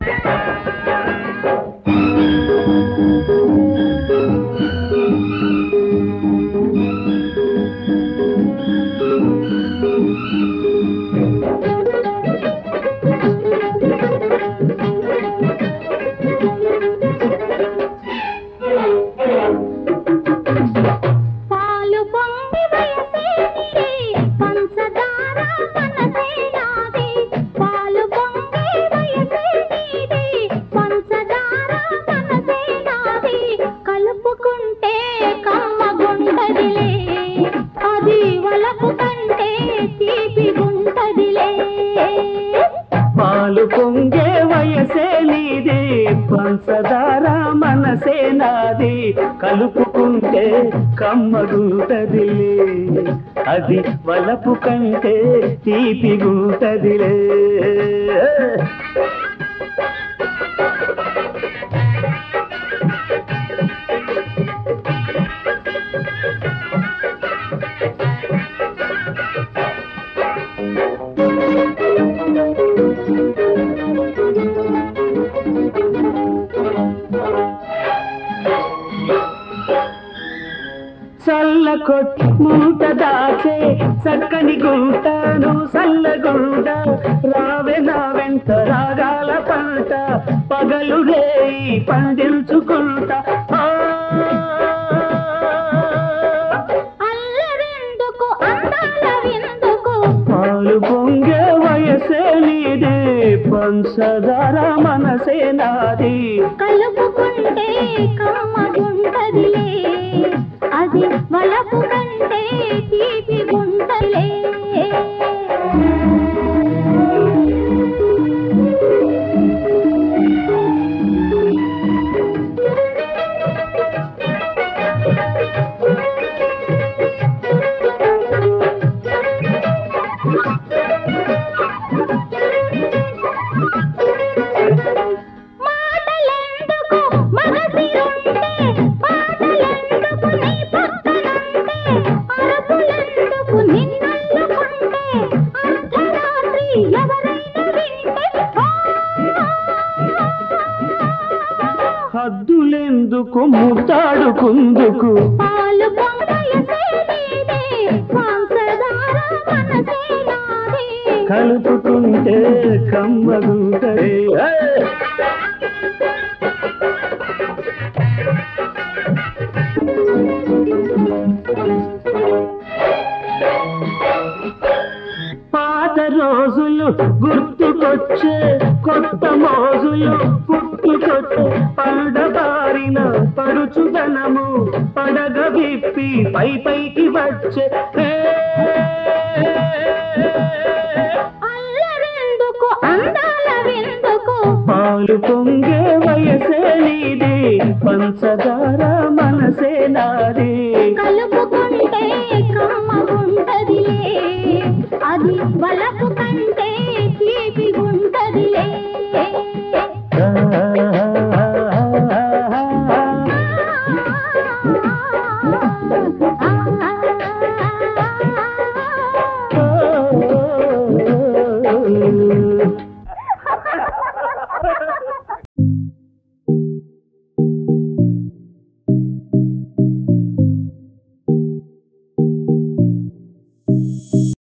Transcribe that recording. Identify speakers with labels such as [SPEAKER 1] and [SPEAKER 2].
[SPEAKER 1] పాలు పొంగి వయసేనిది పంచదార మనసే నాది పాలు పొంగి వయసేనిది పంచదార మనసే నాది కలుపుకుంటే కమ్మగుంటదిలే అది వలపు కంటే తీపిగుంటదిలే
[SPEAKER 2] పాలు పొంగే వయసే నీది పంచదార మనసే నాది కలుపుకుంటే కమ్మగుంటదిలే అది వలపు కంటే తీపిగుంటదిలే చల్ల కొట్టి మూట దాచే చక్కని గుంటను సల్లగుండ రావే నా వెంట రాగాల పంట పగలు రేయి పండించుకుంటా ఆ.
[SPEAKER 1] అల్లరెందుకు అందాల విందుకు
[SPEAKER 2] పాలు పొంగే వయసే నీదే పంచదార మనసే నాది
[SPEAKER 1] కలుపుకుంటే కమ్మగుంటదిలే అది వలపు కంటే తీపి గుంటలే మాటలెందుకు మనసిరుంటే పాటలెందుకు నీ పక్కనుంటే అరపులెందుకు నిన్నల్లుకుంటే అర్ధరాత్రి ఎవరైనా వింటే
[SPEAKER 2] హద్దులెందుకు ముట్టాడుకుందుకు
[SPEAKER 1] పాలు పొంగయసే నీదే పంచదార మనసే నాదే
[SPEAKER 2] కలుపుకుంటే కమ్మగుంటది పాత రోజులు గుర్తుకొచ్చే కొత్త మోజులు పుట్టుకొచ్చే పడబారిన పడుచుదనము పడగ విప్పి పై పైకి వచ్చే హే.
[SPEAKER 1] అల్లరెందుకు అందాల విందుకు
[SPEAKER 2] పాలు పొంగే వయసే నీది పంచదార